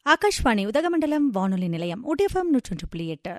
ஆகாஷ்வாணி உதகமண்டலம் வானொலி நிலையம் ஒடிஎஃப்எம் நூற்றொன்று புள்ளி எட்டு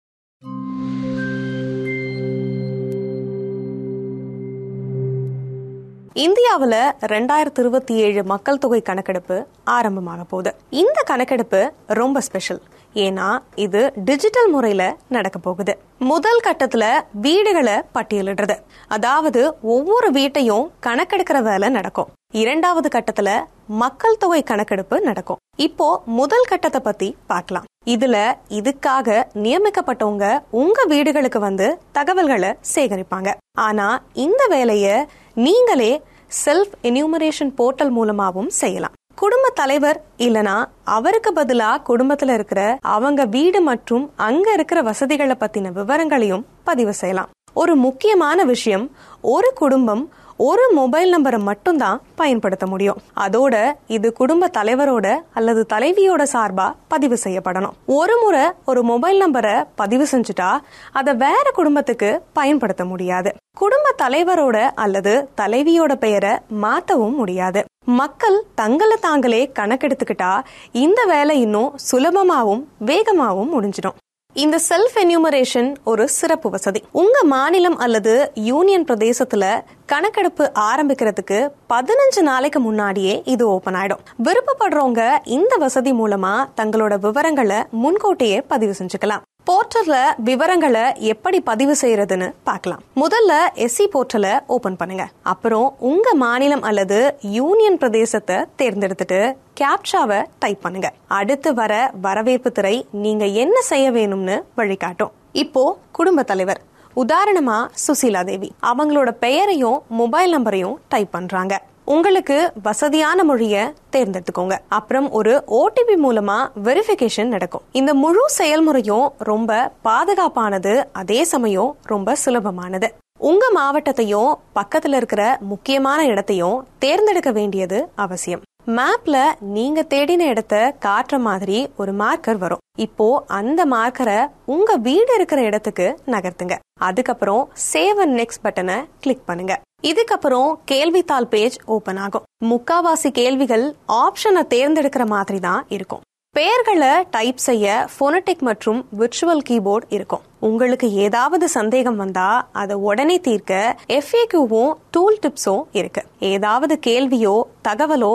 இந்தியாவுல ரெண்டாயிரத்தி இருபத்தி ஏழு மக்கள் தொகை கணக்கெடுப்பு ஆரம்பமாக போகுது இந்த கணக்கெடுப்பு ரொம்ப ஸ்பெஷல் ஏன்னா இது டிஜிட்டல் முறையில நடக்க போகுது முதல் கட்டத்துல வீடுகளை பட்டியலிடுறது அதாவது ஒவ்வொரு வீட்டையும் கணக்கெடுக்கிற வேலை நடக்கும் இரண்டாவது கட்டத்துல மக்கள் தொகை கணக்கெடுப்பு நடக்கும் இப்போ முதல் கட்டத்தை பத்தி பார்க்கலாம் இதுல இதுக்காக நியமிக்கப்பட்டவங்க உங்க வீடுகளுக்கு வந்து தகவல்களை சேகரிப்பாங்க ஆனா இந்த வேலைய நீங்களே செல்ஃப் என்யூமரேஷன் போர்ட்டல் மூலமாவும் செய்யலாம் குடும்ப தலைவர் இல்லனா அவருக்கு பதிலா குடும்பத்துல இருக்கிற அவங்க வீடு மற்றும் அங்க இருக்கிற வசதிகளை பத்தின விவரங்களையும் பதிவு செய்யலாம் ஒரு முக்கியமான விஷயம் ஒரு குடும்பம் ஒரு மொபைல் நம்பரை மட்டும்தான் பயன்படுத்த முடியும் அதோட இது குடும்ப தலைவரோட அல்லது தலைவியோட சார்பா பதிவு செய்யப்படணும் ஒரு முறை ஒரு மொபைல் நம்பரை பதிவு செஞ்சுட்டா அதை வேற குடும்பத்துக்கு பயன்படுத்த முடியாது குடும்ப தலைவரோட அல்லது தலைவியோட பெயரை மாத்தவும் முடியாது மக்கள் தங்களை தாங்களே கணக்கெடுத்துக்கிட்டா இந்த வேலை இன்னும் சுலபமாவும் வேகமாவும் முடிஞ்சிடும் இந்த செல்ஃப் என்யூமரேஷன் ஒரு சிறப்பு வசதி உங்க மாநிலம் அல்லது யூனியன் பிரதேசத்துல கணக்கெடுப்பு ஆரம்பிக்கிறதுக்கு பதினஞ்சு நாளைக்கு முன்னாடியே இது ஓபன் ஆயிடும் விருப்பப்படுறவங்க இந்த வசதி மூலமா தங்களோட விவரங்களை முன்கூட்டியே பதிவு செஞ்சுக்கலாம் போர்ட்டல்ல விவரங்களை எப்படி பதிவு செய்யறதுன்னு பார்க்கலாம் முதல்ல எஸ்சி போர்ட்டலை ஓபன் பண்ணுங்க அப்புறம் உங்க மாநிலம் அல்லது யூனியன் பிரதேசத்தை தேர்ந்தெடுத்துட்டு கேப்சாவை டைப் பண்ணுங்க அடுத்து வர வரவேற்பு திரை நீங்க என்ன செய்ய வேணும்னு வழிகாட்டும் இப்போ குடும்ப தலைவர் உதாரணமா சுசீலா தேவி அவங்களோட பெயரையும் மொபைல் நம்பரையும் டைப் பண்றாங்க உங்களுக்கு வசதியான மொழிய தேர்ந்தெடுத்துக்கோங்க அப்புறம் ஒரு ஓடிபி மூலமா வெரிஃபிகேஷன் நடக்கும் இந்த முழு செயல்முறையும் ரொம்ப பாதுகாப்பானது அதே சமயம் ரொம்ப சுலபமானது உங்க மாவட்டத்தையும் பக்கத்துல இருக்கிற முக்கியமான இடத்தையும் தேர்ந்தெடுக்க வேண்டியது அவசியம் மேப்ல நீங்க தேடின இடத்த காட்டுற மாதிரி ஒரு மார்க்கர் வரும் இப்போ அந்த மார்க்கரை உங்க வீடு இருக்கிற இடத்துக்கு நகர்த்துங்க அதுக்கப்புறம் சேவ் அண்ட் நெக்ஸ்ட் பட்டனை கிளிக் பண்ணுங்க இதுக்கப்புறம் கேள்வித்தாள் பேஜ் ஓபன் ஆகும் முக்காவாசி கேள்விகள் ஆப்ஷனை தேர்ந்தெடுக்கிற மாதிரி தான் இருக்கும் பெயர்களை டைப் செய்ய போனடிக் மற்றும் விர்ச்சுவல் கீபோர்ட் இருக்கும் உங்களுக்கு ஏதாவது சந்தேகம் வந்தா அதை உடனே தீர்க்க எஃப்ஏக்யூவும் டூல் டிப்ஸும் இருக்கு ஏதாவது கேள்வியோ தகவலோ